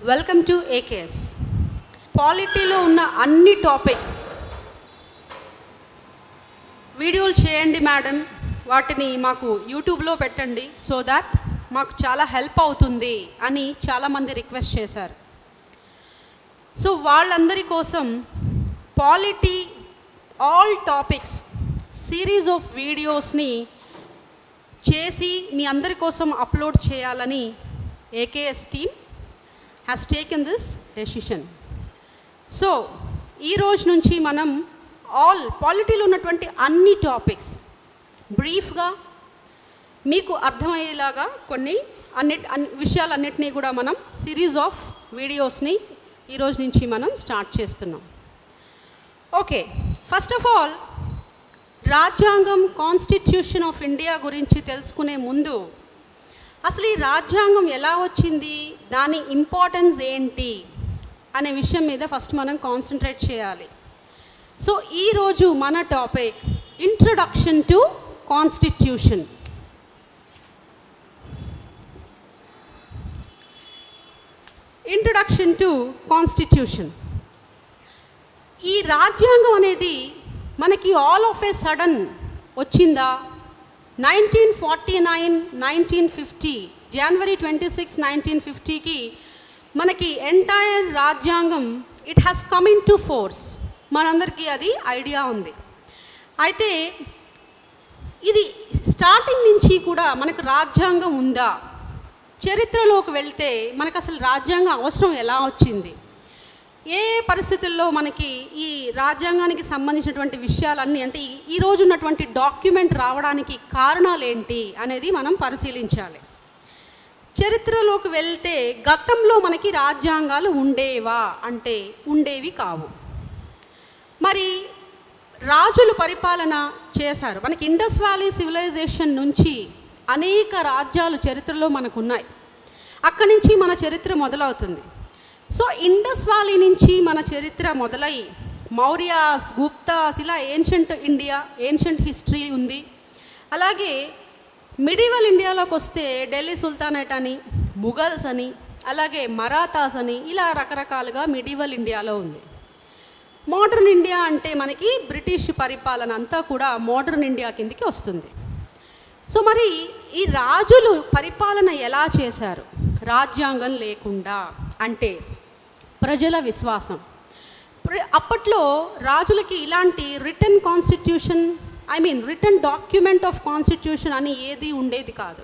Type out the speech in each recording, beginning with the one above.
welcome to AKS పాలిటీలో ఉన్న అన్ని topics వీడియోలు చేయండి మేడం వాటిని మాకు యూట్యూబ్లో పెట్టండి సో దాట్ మాకు చాలా హెల్ప్ అవుతుంది అని చాలామంది రిక్వెస్ట్ చేశారు సో వాళ్ళందరి కోసం polity all topics series of వీడియోస్ని చేసి మీ అందరి కోసం అప్లోడ్ చేయాలని AKS team has taken this decision so ఈ రోజు నుంచి మనం ఆల్ పాలిటీలో ఉన్నటువంటి అన్ని టాపిక్స్ బ్రీఫ్గా మీకు అర్థమయ్యేలాగా కొన్ని అన్ని అన్ని విషయాలన్నింటినీ కూడా మనం సిరీస్ ఆఫ్ వీడియోస్ని ఈరోజు నుంచి మనం స్టార్ట్ చేస్తున్నాం ఓకే ఫస్ట్ ఆఫ్ ఆల్ రాజ్యాంగం కాన్స్టిట్యూషన్ ఆఫ్ ఇండియా గురించి తెలుసుకునే ముందు అసలు ఈ రాజ్యాంగం ఎలా వచ్చింది దాని ఇంపార్టెన్స్ ఏంటి అనే విషయం మీద ఫస్ట్ మనం కాన్సన్ట్రేట్ చేయాలి సో ఈరోజు మన topic introduction to constitution introduction to constitution ఈ రాజ్యాంగం అనేది మనకి ఆల్ ఆఫ్ ఏ సడన్ వచ్చిందా nineteen forty nine nineteen fifty జనవరి ట్వంటీ సిక్స్ నైన్టీన్ ఫిఫ్టీకి మనకి ఎంటైర్ రాజ్యాంగం it has come into force మనందరికీ అది ఐడియా ఉంది అయితే ఇది స్టార్టింగ్ నుంచి కూడా మనకు రాజ్యాంగం ఉందా చరిత్రలోకి వెళ్తే మనకు అసలు రాజ్యాంగం అవసరం ఎలా వచ్చింది ఏ పరిస్థితుల్లో మనకి ఈ రాజ్యాంగానికి సంబంధించినటువంటి విషయాలన్నీ అంటే ఈ- ఈ రోజు ఉన్నటువంటి డాక్యుమెంట్ రావడానికి కారణాలు ఏంటి అనేది మనం పరిశీలించాలి చరిత్రలోకి వెళ్తే గతంలో మనకి రాజ్యాంగాలు ఉండేవా అంటే ఉండేవి కావు మరి రాజులు పరిపాలన చేశారు మనకి ఇండస్ వ్యాలీ సివిలైజేషన్ నుంచి అనేక రాజ్యాలు చరిత్రలో మనకు ఉన్నాయి అక్కడి నుంచి మన చరిత్ర మొదలవుతుంది సో ఇండస్ వ్యాలీ నుంచి మన చరిత్ర మొదలై మౌర్యాస్ గుప్తాస్ ఇలా ఏన్షంట్ ఇండియా ఏన్షంట్ హిస్టరీ ఉంది అలాగే మిడివల్ ఇండియాలోకి వస్తే ఢిల్లీ సుల్తానేట్ అని ముఘల్స్ అని అలాగే మరాఠాస్ అని ఇలా రకరకాలుగా మిడివల్ ఇండియాలో ఉంది మోడర్న్ ఇండియా అంటే మనకి బ్రిటిష్ పరిపాలన అంతా కూడా మోడర్న్ ఇండియా కిందికి వస్తుంది సో మరి ఈ రాజులు పరిపాలన ఎలా చేశారు రాజ్యాంగం లేకుండా అంటే ప్రజల విశ్వాసం ప్ర- అప్పట్లో రాజులకి ఇలాంటి written constitution I mean written document of constitution అని ఏది ఉండేది కాదు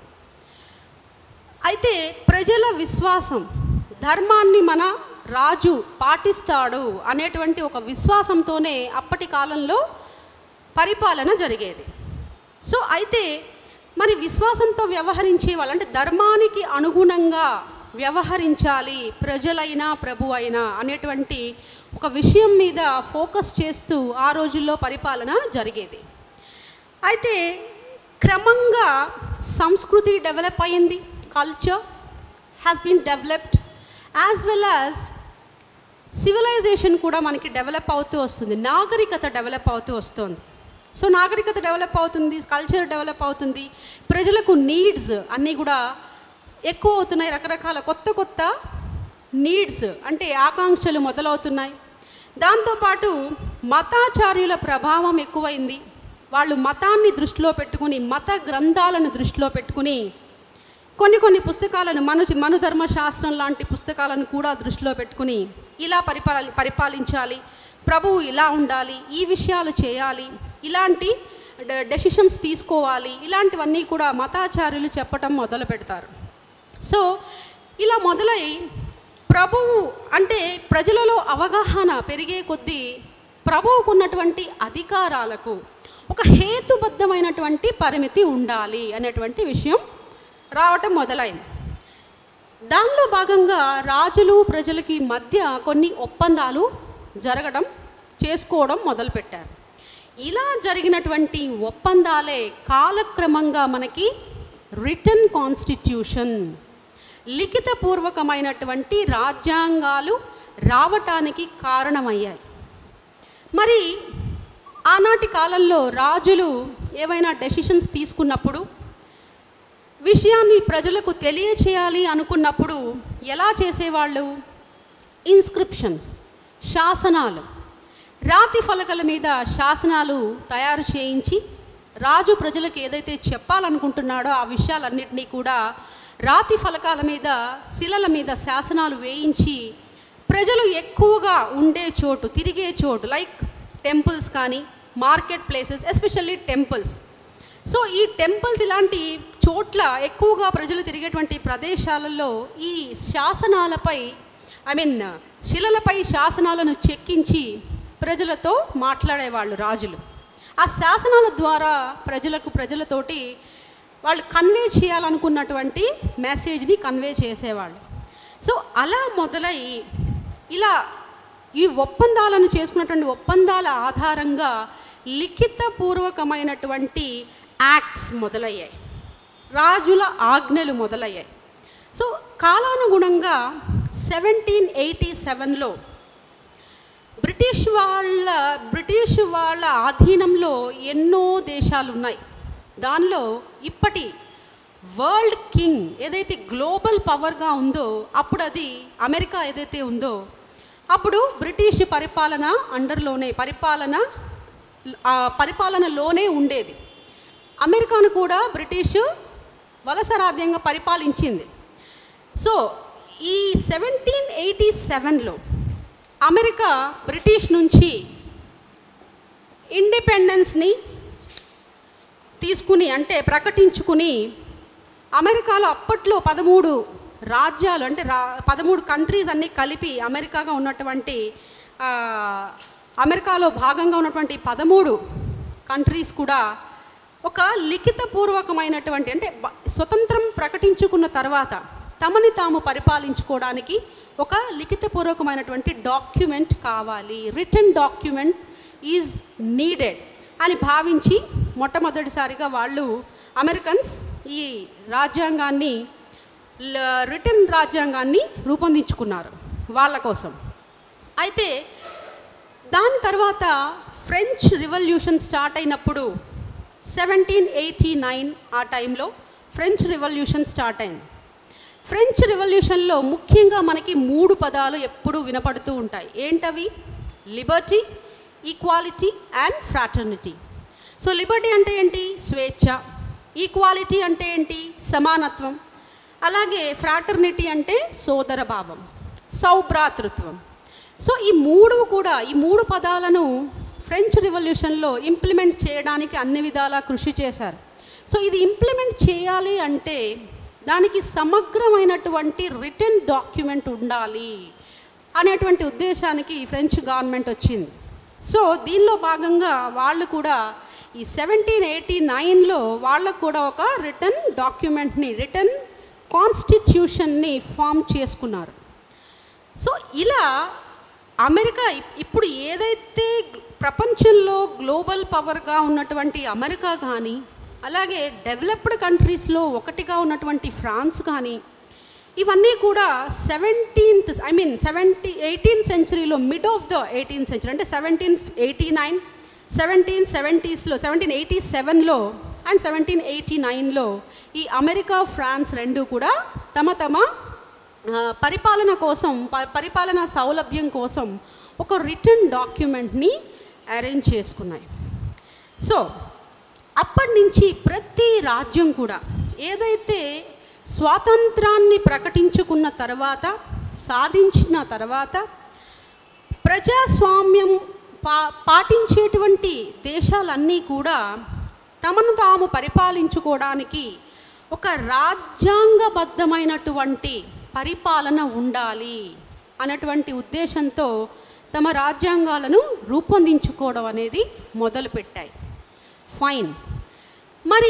అయితే ప్రజల విశ్వాసం ధర్మాన్ని మన రాజు పాటిస్తాడు అనేటువంటి ఒక విశ్వాసంతోనే అప్పటి కాలంలో పరిపాలన జరిగేది సో అయితే మరి విశ్వాసంతో వ్యవహరించే వాళ్ళు అంటే ధర్మానికి అనుగుణంగా వ్యవహరించాలి ప్రజలైనా ప్రభు అయినా అనేటువంటి ఒక విషయం మీద ఫోకస్ చేస్తూ ఆ రోజుల్లో పరిపాలన జరిగేది అయితే క్రమంగా సంస్కృతి డెవలప్ అయింది culture has been developed as well as civilization కూడా మనకి డెవలప్ అవుతూ వస్తుంది నాగరికత డెవలప్ అవుతూ వస్తుంది సో నాగరికత డెవలప్ అవుతుంది కల్చర్ డెవలప్ అవుతుంది ప్రజలకు నీడ్స్ అన్నీ కూడా ఎక్కువ అవుతున్నాయి రకరకాల కొత్త కొత్త నీడ్స్ అంటే ఆకాంక్షలు మొదలవుతున్నాయి దాంతోపాటు మతాచార్యుల ప్రభావం ఎక్కువైంది వాళ్ళు మతాన్ని దృష్టిలో పెట్టుకుని మత గ్రంథాలను దృష్టిలో పెట్టుకుని కొన్ని కొన్ని పుస్తకాలను మను మనుధర్మ శాస్త్రం లాంటి పుస్తకాలను కూడా దృష్టిలో పెట్టుకుని ఇలా పరిపాలి పరిపాలించాలి ప్రభువు ఇలా ఉండాలి ఈ విషయాలు చేయాలి ఇలాంటి డెసిషన్స్ తీసుకోవాలి ఇలాంటివన్నీ కూడా మతాచార్యులు చెప్పటం మొదలు పెడతారు సో ఇలా మొదలై ప్రభువు అంటే ప్రజలలో అవగాహన పెరిగే కొద్దీ ప్రభువుకు ఉన్నటువంటి అధికారాలకు ఒక హేతుబద్ధమైనటువంటి పరిమితి ఉండాలి అనేటువంటి విషయం రావటం మొదలైంది దానిలో భాగంగా రాజులు ప్రజలకి మధ్య కొన్ని ఒప్పందాలు జరగడం చేసుకోవడం మొదలుపెట్టారు ఇలా జరిగినటువంటి ఒప్పందాలే కాలక్రమంగా మనకి రిటర్న్ కాన్స్టిట్యూషన్ లిఖితపూర్వకమైనటువంటి రాజ్యాంగాలు రావటానికి కారణమయ్యాయి మరి ఆనాటి కాలంలో రాజులు ఏవైనా డెసిషన్స్ తీసుకున్నప్పుడు విషయాన్ని ప్రజలకు తెలియచేయాలి అనుకున్నప్పుడు ఎలా చేసేవాళ్ళు ఇన్స్క్రిప్షన్స్ శాసనాలు రాతి ఫలకల మీద శాసనాలు తయారు చేయించి రాజు ప్రజలకు ఏదైతే చెప్పాలనుకుంటున్నాడో ఆ విషయాలన్నింటినీ కూడా రాతి ఫలకాల మీద శిలల మీద శాసనాలు వేయించి ప్రజలు ఎక్కువగా ఉండే చోటు తిరిగే చోటు లైక్ టెంపుల్స్ కానీ market places especially temples so ఈ టెంపుల్స్ ఇలాంటి చోట్ల ఎక్కువగా ప్రజలు తిరిగేటువంటి ప్రదేశాలలో ఈ శాసనాలపై ఐ మీన్ శిలలపై శాసనాలను చెక్కించి ప్రజలతో మాట్లాడేవాళ్ళు రాజులు ఆ శాసనాల ద్వారా ప్రజలకు ప్రజలతోటి వాళ్ళు కన్వే చేయాలనుకున్నటువంటి మెసేజ్ని కన్వే చేసేవాళ్ళు సో అలా మొదలై ఇలా ఈ ఒప్పందాలను చేసుకున్నటువంటి ఒప్పందాల ఆధారంగా లిఖితపూర్వకమైనటువంటి యాక్ట్స్ మొదలయ్యాయి రాజుల ఆజ్ఞలు మొదలయ్యాయి సో కాలానుగుణంగా సెవెంటీన్ ఎయిటీ సెవెన్లో బ్రిటిష్ వాళ్ళ బ్రిటిష్ వాళ్ళ ఆధీనంలో ఎన్నో దేశాలు ఉన్నాయి దానిలో ఇప్పటి వరల్డ్ కింగ్ ఏదైతే గ్లోబల్ పవర్గా ఉందో అప్పుడు అది అమెరికా ఏదైతే ఉందో అప్పుడు బ్రిటిష్ పరిపాలన అండర్లోనే పరిపాలన ఆ పరిపాలనలోనే ఉండేది అమెరికాను కూడా బ్రిటిష్ వలసరాజ్యంగా పరిపాలించింది సో ఈ సెవెంటీన్ ఎయిటీ సెవెన్లో అమెరికా బ్రిటిష్ నుంచి ఇండిపెండెన్స్ని తీసుకుని అంటే ప్రకటించుకుని అమెరికాలో అప్పట్లో పదమూడు రాజ్యాలు అంటే రా పదమూడు కంట్రీస్ అన్నీ కలిపి అమెరికాగా ఉన్నటువంటి ఆ, అమెరికాలో భాగంగా ఉన్నటువంటి పదమూడు కంట్రీస్ కూడా ఒక లిఖితపూర్వకమైనటువంటి అంటే బ- స్వతంత్రం ప్రకటించుకున్న తర్వాత తమని తాము పరిపాలించుకోవడానికి ఒక లిఖితపూర్వకమైనటువంటి డాక్యుమెంట్ కావాలి రిటర్న్ డాక్యుమెంట్ ఈజ్ నీడెడ్ అని భావించి మొట్టమొదటిసారిగా వాళ్ళు అమెరికన్స్ ఈ రాజ్యాంగాన్ని రిటర్న్ రాజ్యాంగాన్ని రూపొందించుకున్నారు వాళ్ళ కోసం అయితే దాని తర్వాత ఫ్రెంచ్ రివల్యూషన్ స్టార్ట్ అయినప్పుడు సెవెంటీన్ ఎయిటీ నైన్ ఆ టైంలో ఫ్రెంచ్ రివల్యూషన్ స్టార్ట్ అయింది ఫ్రెంచ్ రివల్యూషన్లో ముఖ్యంగా మనకి మూడు పదాలు ఎప్పుడూ వినపడుతూ ఉంటాయి ఏంటవి liberty equality and fraternity so liberty అంటే ఏంటి స్వేచ్ఛ ఈక్వాలిటీ అంటే ఏంటి సమానత్వం అలాగే ఫ్రాటర్నిటీ అంటే సోదర భావం సౌభ్రాతృత్వం సో ఈ మూడు కూడా ఈ మూడు పదాలను ఫ్రెంచ్ రివల్యూషన్లో ఇంప్లిమెంట్ చేయడానికి అన్ని విధాలా కృషి చేశారు సో ఇది ఇంప్లిమెంట్ చేయాలి అంటే దానికి సమగ్రమైనటువంటి రిటర్న్ డాక్యుమెంట్ ఉండాలి అనేటువంటి ఉద్దేశానికి ఫ్రెంచ్ గవర్నమెంట్ వచ్చింది సో దీనిలో భాగంగా వాళ్ళు కూడా ఈ సెవెంటీన్ ఎయిటీ నైన్లో వాళ్ళకు కూడా ఒక రిటర్న్ డాక్యుమెంట్ని రిటర్న్ కాన్స్టిట్యూషన్ని ఫామ్ చేసుకున్నారు సో ఇలా అమెరికా ఇప్- ఇప్పుడు ఏదైతే ప్రపంచంలో గ్లోబల్ పవర్గా ఉన్నటువంటి అమెరికా కానీ అలాగే డెవలప్డ్ కంట్రీస్లో ఒకటిగా ఉన్నటువంటి ఫ్రాన్స్ కానీ ఇవన్నీ కూడా seventeenth I mean seventy eighteenth సెంచరీలో mid of the eighteenth century అంటే సెవెంటీన్ ఎయిటీ నైన్ సెవెంటీన్ సెవెంటీస్లో సెవెంటీన్ ఎయిటీ సెవెన్లో అండ్ సెవెంటీన్ ఎయిటీ నైన్లో ఈ అమెరికా ఫ్రాన్స్ రెండు కూడా తమ తమ ఆ, పరిపాలన కోసం ప- పరిపాలన సౌలభ్యం కోసం ఒక రిటర్న్ డాక్యుమెంట్ని అరేంజ్ చేసుకున్నాయి సో అప్పటి నుంచి ప్రతి రాజ్యం కూడా ఏదైతే స్వాతంత్రాన్ని ప్రకటించుకున్న తర్వాత సాధించిన తర్వాత ప్రజాస్వామ్యం పా పాటించేటువంటి దేశాలన్నీ కూడా తమను తాము పరిపాలించుకోవడానికి ఒక రాజ్యాంగబద్ధమైనటువంటి పరిపాలన ఉండాలి అన్నటువంటి ఉద్దేశంతో తమ రాజ్యాంగాలను రూపొందించుకోవడం అనేది మొదలుపెట్టాయి ఫైన్ మరి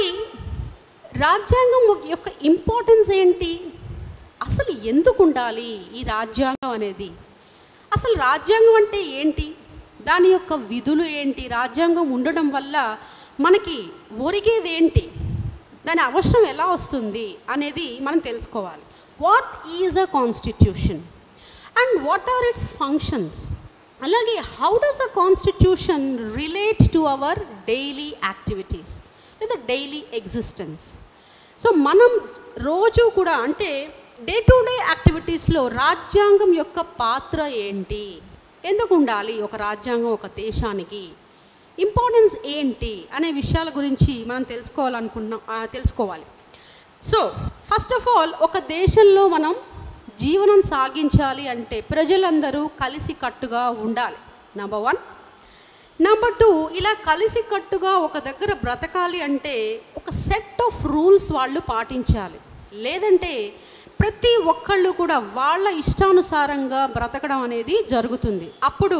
రాజ్యాంగం యొక్క ఇంపార్టెన్స్ ఏంటి అసలు ఎందుకు ఉండాలి ఈ రాజ్యాంగం అనేది అసలు రాజ్యాంగం అంటే ఏంటి దాని యొక్క విధులు ఏంటి రాజ్యాంగం ఉండడం వల్ల మనకి ఒరిగేది ఏంటి దాని అవసరం ఎలా వస్తుంది అనేది మనం తెలుసుకోవాలి what is a constitution and what are its functions అలాగే how does a constitution relate to our daily activities లేదా డైలీ ఎగ్జిస్టెన్స్ సో మనం రోజు కూడా అంటే డే టు డే యాక్టివిటీస్లో రాజ్యాంగం యొక్క పాత్ర ఏంటి ఎందుకు ఉండాలి ఒక రాజ్యాంగం ఒక దేశానికి ఇంపార్టెన్స్ ఏంటి అనే విషయాల గురించి మనం తెలుసుకోవాలనుకుంటున్నాం ఆ, తెలుసుకోవాలి సో ఫస్ట్ ఆఫ్ ఆల్ ఒక దేశంలో మనం జీవనం సాగించాలి అంటే ప్రజలందరూ కలిసి కట్టుగా ఉండాలి నెంబర్ వన్ నెంబర్ టూ ఇలా కలిసి కట్టుగా ఒక దగ్గర బ్రతకాలి అంటే ఒక సెట్ ఆఫ్ రూల్స్ వాళ్ళు పాటించాలి లేదంటే ప్రతి ఒక్కళ్ళు కూడా వాళ్ళ ఇష్టానుసారంగా బ్రతకడం అనేది జరుగుతుంది అప్పుడు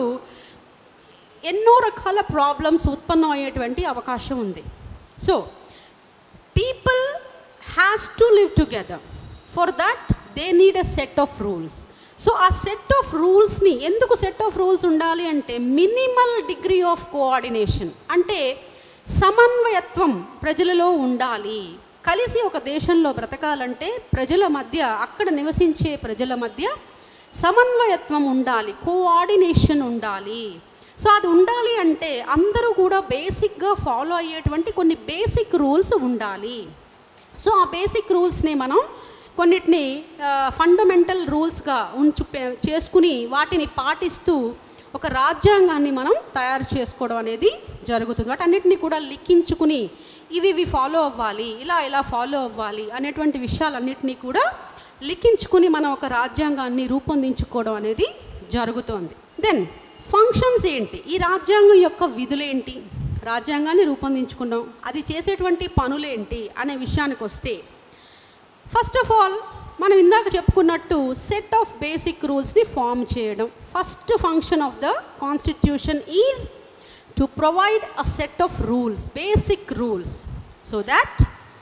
ఎన్నో రకాల ప్రాబ్లమ్స్ ఉత్పన్నం అయ్యేటువంటి అవకాశం ఉంది so people has to live together for that they need a set of rules so ఆ సెట్ ఆఫ్ రూల్స్ని ఎందుకు సెట్ ఆఫ్ రూల్స్ ఉండాలి అంటే మినిమల్ డిగ్రీ ఆఫ్ కోఆర్డినేషన్ అంటే సమన్వయత్వం ప్రజలలో ఉండాలి కలిసి ఒక దేశంలో బ్రతకాలంటే ప్రజల మధ్య అక్కడ నివసించే ప్రజల మధ్య సమన్వయత్వం ఉండాలి కోఆర్డినేషన్ ఉండాలి సో అది ఉండాలి అంటే అందరూ కూడా బేసిక్గా ఫాలో అయ్యేటువంటి కొన్ని బేసిక్ రూల్స్ ఉండాలి సో ఆ బేసిక్ రూల్స్ని మనం కొన్నిటిని ఫండమెంటల్ రూల్స్గా ఉంచు పె- చేసుకుని వాటిని పాటిస్తూ ఒక రాజ్యాంగాన్ని మనం తయారు చేసుకోవడం అనేది జరుగుతుంది వాటన్నిటిని కూడా లిఖించుకుని ఇవి ఇవి ఫాలో అవ్వాలి ఇలా ఇలా ఫాలో అవ్వాలి అనేటువంటి విషయాలన్నిటినీ కూడా లిఖించుకుని మనం ఒక రాజ్యాంగాన్ని రూపొందించుకోవడం అనేది జరుగుతోంది దెన్ ఫంక్షన్స్ ఏంటి ఈ రాజ్యాంగం యొక్క విధులేంటి రాజ్యాంగాన్ని రూపొందించుకున్నాం అది చేసేటువంటి పనులేంటి అనే విషయానికి వస్తే ఫస్ట్ ఆఫ్ ఆల్ మనం ఇందాక చెప్పుకున్నట్టు సెట్ ఆఫ్ బేసిక్ రూల్స్ని ఫామ్ చేయడం first function of the constitution is to provide a set of rules basic rules so that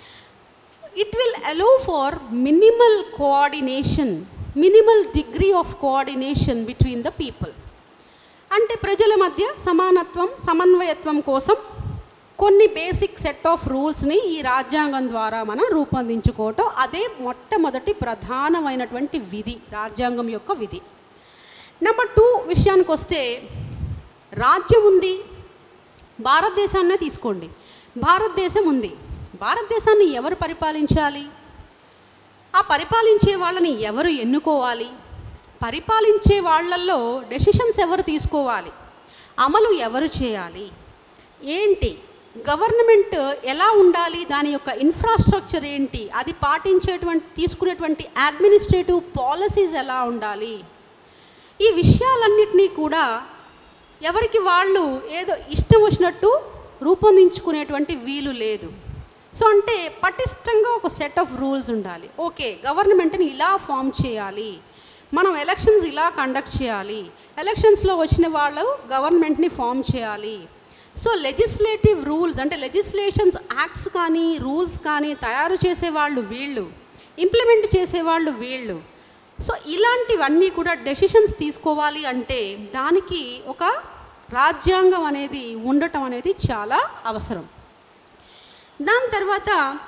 it will allow for minimal coordination minimal degree of coordination between the people అంటే ప్రజల మధ్య సమానత్వం సమన్వయత్వం కోసం కొన్ని basic set of రూల్స్ని ఈ రాజ్యాంగం ద్వారా మనం రూపొందించుకోవటం అదే మొట్టమొదటి ప్రధానమైనటువంటి విధి రాజ్యాంగం యొక్క విధి నెంబర్ టూ విషయానికి వస్తే రాజ్యం ఉంది భారతదేశాన్నే తీసుకోండి భారతదేశం ఉంది భారతదేశాన్ని ఎవరు పరిపాలించాలి ఆ పరిపాలించే వాళ్ళని ఎవరు ఎన్నుకోవాలి పరిపాలించే వాళ్ళల్లో డెసిషన్స్ ఎవరు తీసుకోవాలి అమలు ఎవరు చేయాలి ఏంటి గవర్నమెంట్ ఎలా ఉండాలి దాని యొక్క ఇన్ఫ్రాస్ట్రక్చర్ ఏంటి అది పాటించేటువంటి తీసుకునేటువంటి అడ్మినిస్ట్రేటివ్ పాలసీస్ ఎలా ఉండాలి ఈ విషయాలన్నింటినీ కూడా ఎవరికి వాళ్ళు ఏదో ఇష్టం వచ్చినట్టు రూపొందించుకునేటువంటి వీలు లేదు సో అంటే పటిష్టంగా ఒక సెట్ ఆఫ్ రూల్స్ ఉండాలి ఓకే గవర్నమెంట్ని ఇలా ఫామ్ చేయాలి మనం ఎలక్షన్స్ ఇలా కండక్ట్ చేయాలి ఎలక్షన్స్లో వచ్చిన వాళ్ళు గవర్నమెంట్ని ఫామ్ చేయాలి సో లెజిస్లేటివ్ రూల్స్ అంటే లెజిస్లేషన్స్ యాక్ట్స్ కానీ రూల్స్ కానీ తయారు చేసేవాళ్ళు వీళ్ళు ఇంప్లిమెంట్ చేసేవాళ్ళు వీళ్ళు సో ఇలాంటివన్నీ కూడా డెసిషన్స్ తీసుకోవాలి అంటే దానికి ఒక రాజ్యాంగం అనేది ఉండటం అనేది చాలా అవసరం దాని తర్వాత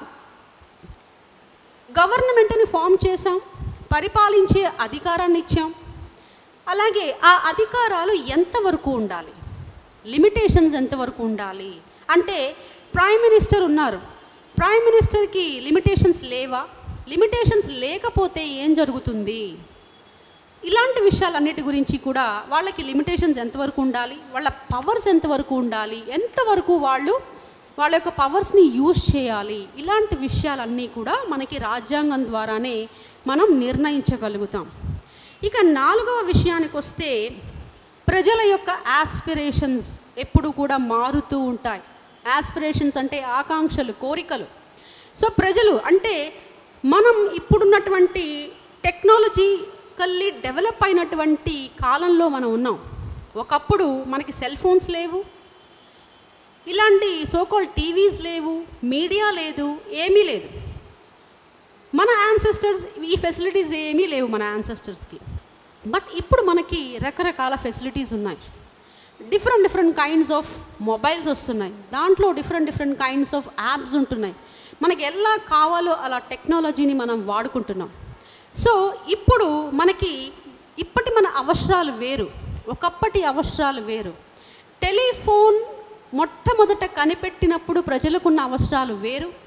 గవర్నమెంట్ని ఫామ్ చేసాం పరిపాలించే అధికారాన్ని ఇచ్చాం అలాగే ఆ అధికారాలు ఎంతవరకు ఉండాలి లిమిటేషన్స్ ఎంతవరకు ఉండాలి అంటే ప్రైమ్ మినిస్టర్ ఉన్నారు ప్రైమ్ మినిస్టర్కి లిమిటేషన్స్ లేవా లిమిటేషన్స్ లేకపోతే ఏం జరుగుతుంది ఇలాంటి విషయాలన్నిటి గురించి కూడా వాళ్ళకి లిమిటేషన్స్ ఎంతవరకు ఉండాలి వాళ్ళ పవర్స్ ఎంతవరకు ఉండాలి ఎంతవరకు వాళ్ళు వాళ్ళ యొక్క పవర్స్ని యూజ్ చేయాలి ఇలాంటి విషయాలన్నీ కూడా మనకి రాజ్యాంగం ద్వారానే మనం నిర్ణయించగలుగుతాం ఇక నాలుగవ విషయానికి వస్తే ప్రజల యొక్క ఆస్పిరేషన్స్ ఎప్పుడు కూడా మారుతూ ఉంటాయి ఆస్పిరేషన్స్ అంటే ఆకాంక్షలు కోరికలు సో ప్రజలు అంటే మనం ఇప్పుడున్నటువంటి టెక్నాలజికల్లీ డెవలప్ అయినటువంటి కాలంలో మనం ఉన్నాం ఒకప్పుడు మనకి సెల్ ఫోన్స్ లేవు ఇలాంటి సోకాల్ టీవీస్ లేవు మీడియా లేదు ఏమీ లేదు మన యాన్సెస్టర్స్ ఈ ఫెసిలిటీస్ ఏమీ లేవు మన యాన్సెస్టర్స్కి బట్ ఇప్పుడు మనకి రకరకాల ఫెసిలిటీస్ ఉన్నాయి different different kinds of mobiles వస్తున్నాయి దాంట్లో different different kinds of apps ఉంటున్నాయి మనకి ఎలా కావాలో అలా టెక్నాలజీని మనం వాడుకుంటున్నాం సో ఇప్పుడు మనకి ఇప్పటి మన అవసరాలు వేరు ఒకప్పటి అవసరాలు వేరు టెలిఫోన్ మొట్టమొదట కనిపెట్టినప్పుడు ప్రజలకున్న అవసరాలు వేరు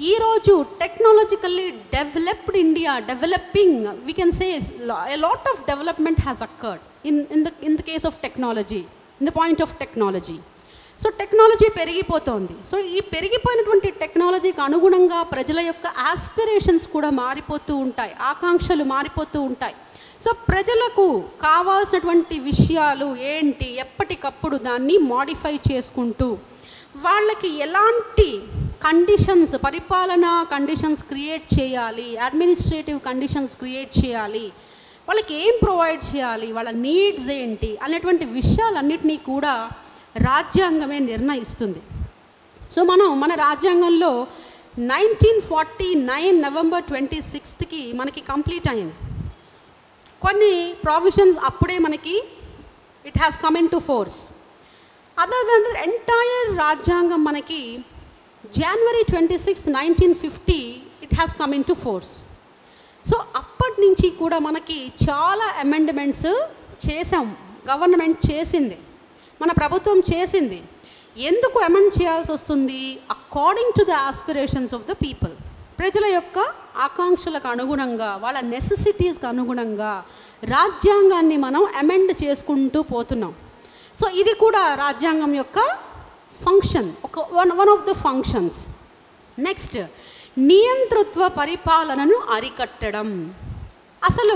ఈరోజు technologically developed India developing we can say a lot of development has accorded in in the in the case of technology in the point of technology so technology పెరిగిపోతోంది సో ఈ పెరిగిపోయినటువంటి టెక్నాలజీకి అనుగుణంగా ప్రజల యొక్క ఆస్పిరేషన్స్ కూడా మారిపోతూ ఉంటాయి ఆకాంక్షలు మారిపోతూ ఉంటాయి సో ప్రజలకు కావాల్సినటువంటి విషయాలు ఏంటి ఎప్పటికప్పుడు దాన్ని మాడిఫై చేసుకుంటూ వాళ్ళకి ఎలాంటి కండిషన్స్ పరిపాలనా కండిషన్స్ క్రియేట్ చేయాలి అడ్మినిస్ట్రేటివ్ కండిషన్స్ క్రియేట్ చేయాలి వాళ్ళకి ఏం ప్రొవైడ్ చేయాలి వాళ్ళ నీడ్స్ ఏంటి అనేటువంటి విషయాలన్నిటినీ కూడా రాజ్యాంగమే నిర్ణయిస్తుంది సో మనం మన రాజ్యాంగంలో nineteen forty nine November twenty సిక్స్త్కి మనకి కంప్లీట్ అయింది కొన్ని ప్రావిజన్స్ అప్పుడే మనకి it has come into force other than entire రాజ్యాంగం మనకి జనవరి twenty sixth nineteen fifty it has come into force so అప్పటి నుంచి కూడా మనకి చాలా అమెండ్మెంట్స్ చేసాం గవర్నమెంట్ చేసింది మన ప్రభుత్వం చేసింది ఎందుకు అమెండ్ చేయాల్సి వస్తుంది according to the aspirations of the people ప్రజల యొక్క ఆకాంక్షలకు అనుగుణంగా వాళ్ళ నెసెసిటీస్కి అనుగుణంగా రాజ్యాంగాన్ని మనం అమెండ్ చేసుకుంటూ పోతున్నాం సో ఇది కూడా రాజ్యాంగం యొక్క ఫంక్షన్ ఒక one one of the functions next నియంతృత్వ పరిపాలనను అరికట్టడం అసలు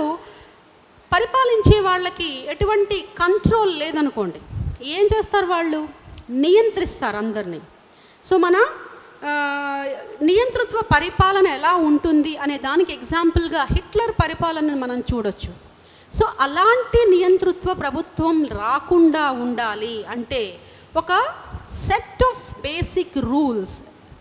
పరిపాలించే వాళ్ళకి ఎటువంటి కంట్రోల్ లేదనుకోండి ఏం చేస్తారు వాళ్ళు నియంత్రిస్తారు అందరినీ సో మన ఆ, నియంతృత్వ పరిపాలన ఎలా ఉంటుంది అనే దానికి ఎగ్జాంపుల్గా హిట్లర్ పరిపాలనను మనం చూడొచ్చు సో అలాంటి నియంతృత్వ ప్రభుత్వం రాకుండా ఉండాలి అంటే ఒక సెట్ ఆఫ్ బేసిక్ రూల్స్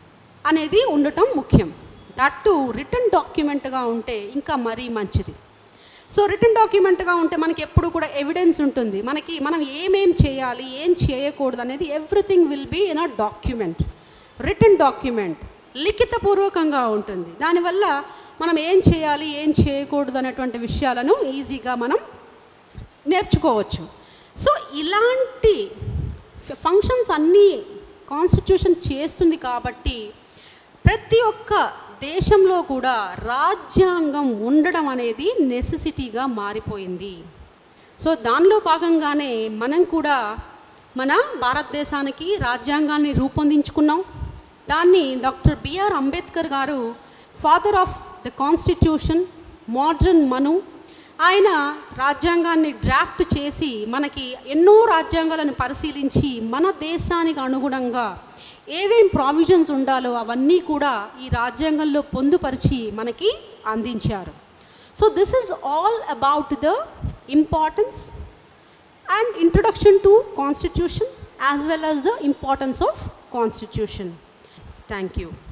అనేది ఉండటం ముఖ్యం దట్టు రిటర్న్ డాక్యుమెంట్గా ఉంటే ఇంకా మరీ మంచిది సో రిటర్న్ డాక్యుమెంట్గా ఉంటే మనకి ఎప్పుడు కూడా ఎవిడెన్స్ ఉంటుంది మనకి మనం ఏమేం చేయాలి ఏం చేయకూడదు అనేది everything will be in a document written document లిఖితపూర్వకంగా ఉంటుంది దానివల్ల మనం ఏం చేయాలి ఏం చేయకూడదు అనేటువంటి విషయాలను ఈజీగా మనం నేర్చుకోవచ్చు సో ఇలాంటి ఫంక్షన్స్ అన్నీ కాన్స్టిట్యూషన్ చేస్తుంది కాబట్టి ప్రతి ఒక్క దేశంలో కూడా రాజ్యాంగం ఉండడం అనేది నెసెసిటీగా మారిపోయింది సో దానిలో భాగంగానే మనం కూడా మన భారతదేశానికి రాజ్యాంగాన్ని రూపొందించుకున్నాం దాన్ని doctor B R Ambedkar garu father of the constitution modern Manu ఆయన రాజ్యాంగాన్ని డ్రాఫ్ట్ చేసి మనకి ఎన్నో రాజ్యాంగాలను పరిశీలించి మన దేశానికి అనుగుణంగా ఏవేం ప్రావిజన్స్ ఉండాలో అవన్నీ కూడా ఈ రాజ్యాంగంలో పొందుపరిచి మనకి అందించారు so this is all about the importance and introduction to constitution as well as the importance of constitution thank you